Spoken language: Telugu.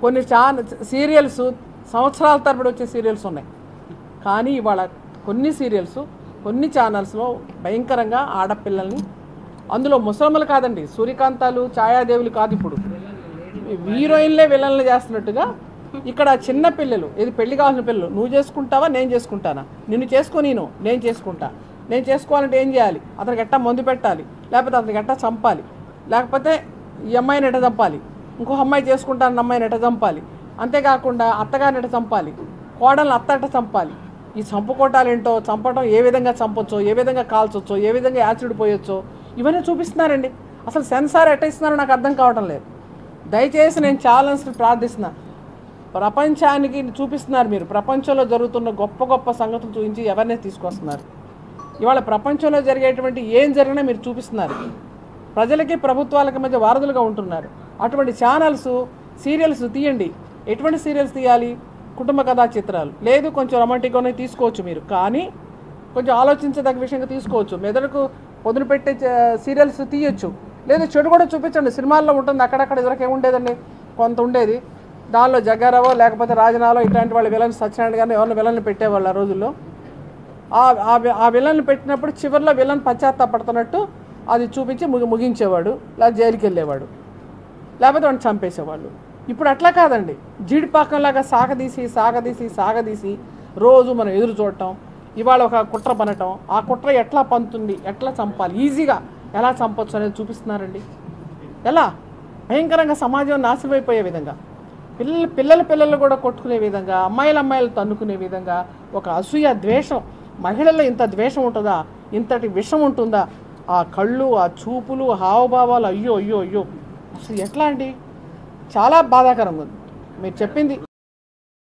కొన్ని ఛాన సీరియల్స్ సంవత్సరాల తరబడి వచ్చే సీరియల్స్ ఉన్నాయి కానీ ఇవాళ కొన్ని సీరియల్స్ కొన్ని ఛానల్స్లో భయంకరంగా ఆడపిల్లల్ని అందులో ముసలమ్మలు కాదండి సూర్యకాంతాలు ఛాయాదేవులు కాదు ఇప్పుడు హీరోయిన్లే విలన్లు చేస్తున్నట్టుగా ఇక్కడ చిన్న పిల్లలు ఇది పెళ్లి కావాల్సిన పిల్లలు నువ్వు చేసుకుంటావా నేను చేసుకుంటానా నిన్ను చేసుకో నేను నేను చేసుకుంటా నేను చేసుకోవాలంటే ఏం చేయాలి అతనికి ఎట్టా మందు పెట్టాలి లేకపోతే అతనికి ఎట్టా చంపాలి లేకపోతే ఈ అమ్మాయిని ఎట్ట చంపాలి ఇంకో అమ్మాయి చేసుకుంటానన్న అమ్మాయిని ఎట్ట చంపాలి అంతేకాకుండా అత్తగారిని ఎట్ట చంపాలి కోడల్ని అత్త ఎట్ట చంపాలి ఈ చంపుకోటాలు ఏంటో చంపడం ఏ విధంగా చంపొచ్చో ఏ విధంగా కాల్చొచ్చో ఏ విధంగా యాసిడ్ పోయొచ్చో ఇవన్నీ చూపిస్తున్నారండి అసలు సెన్సార్ ఎట్ట ఇస్తున్నారో నాకు అర్థం కావటం లేదు దయచేసి నేను ఛాలెంజ్ ప్రార్థిస్తున్నా ప్రపంచానికి చూపిస్తున్నారు మీరు ప్రపంచంలో జరుగుతున్న గొప్ప గొప్ప సంగతులు చూపించి ఎవరినే తీసుకొస్తున్నారు ఇవాళ ప్రపంచంలో జరిగేటువంటి ఏం జరిగినా మీరు చూపిస్తున్నారు ప్రజలకి ప్రభుత్వాలకి మధ్య వారధులుగా ఉంటున్నారు అటువంటి ఛానల్స్ సీరియల్స్ తీయండి ఎటువంటి సీరియల్స్ తీయాలి కుటుంబ కథా చిత్రాలు లేదు కొంచెం రొమాంటిక్గానే తీసుకోవచ్చు మీరు కానీ కొంచెం ఆలోచించదగ్గ విషయంగా తీసుకోవచ్చు మెదడుకు పొదును పెట్టే చ- సీరియల్స్ తీయొచ్చు లేదు చెడు కూడా చూపించండి సినిమాల్లో ఉంటుంది అక్కడక్కడ ఇదివరకు ఏముండేదండి కొంత ఉండేది దానిలో జగ్గారావో లేకపోతే రాజనాలో ఇట్లాంటి వాళ్ళు విలన్ సత్యనారాయణ గారిని ఎవరిని విలన్ పెట్టేవాళ్ళు ఆ రోజుల్లో ఆ ఆ వి- ఆ విలన్ పెట్టినప్పుడు చివరిలో విలన్ పశ్చాత్తాపడుతున్నట్టు అది చూపించి ముగి ముగించేవాడు లేదా జైలుకి వెళ్ళేవాడు లేకపోతే వాడిని చంపేసేవాళ్ళు ఇప్పుడు అట్లా కాదండి జీడిపాకంలాగా సాగదీసి సాగదీసి సాగదీసి రోజు మనం ఎదురు చూడటం ఇవాళ ఒక కుట్ర పనటం ఆ కుట్ర ఎట్లా పంతుంది ఎట్లా చంపాలి ఈజీగా ఎలా చంపొచ్చు అనేది చూపిస్తున్నారండి ఎలా భయంకరంగా సమాజం నాశనం అయిపోయే విధంగా పిల్లలు పిల్లల పిల్లలు కూడా కొట్టుకునే విధంగా అమ్మాయిల అమ్మాయిలు తన్నుకునే విధంగా ఒక అసూయ ద్వేషం మహిళల్లో ఇంత ద్వేషం ఉంటుందా ఇంతటి విషం ఉంటుందా ఆ కళ్ళు ఆ చూపులు హావభావాలు అయ్యో అయ్యో అయ్యో అసలు ఎట్లా అండి చాలా బాధాకరంగా ఉంది మీరు చెప్పింది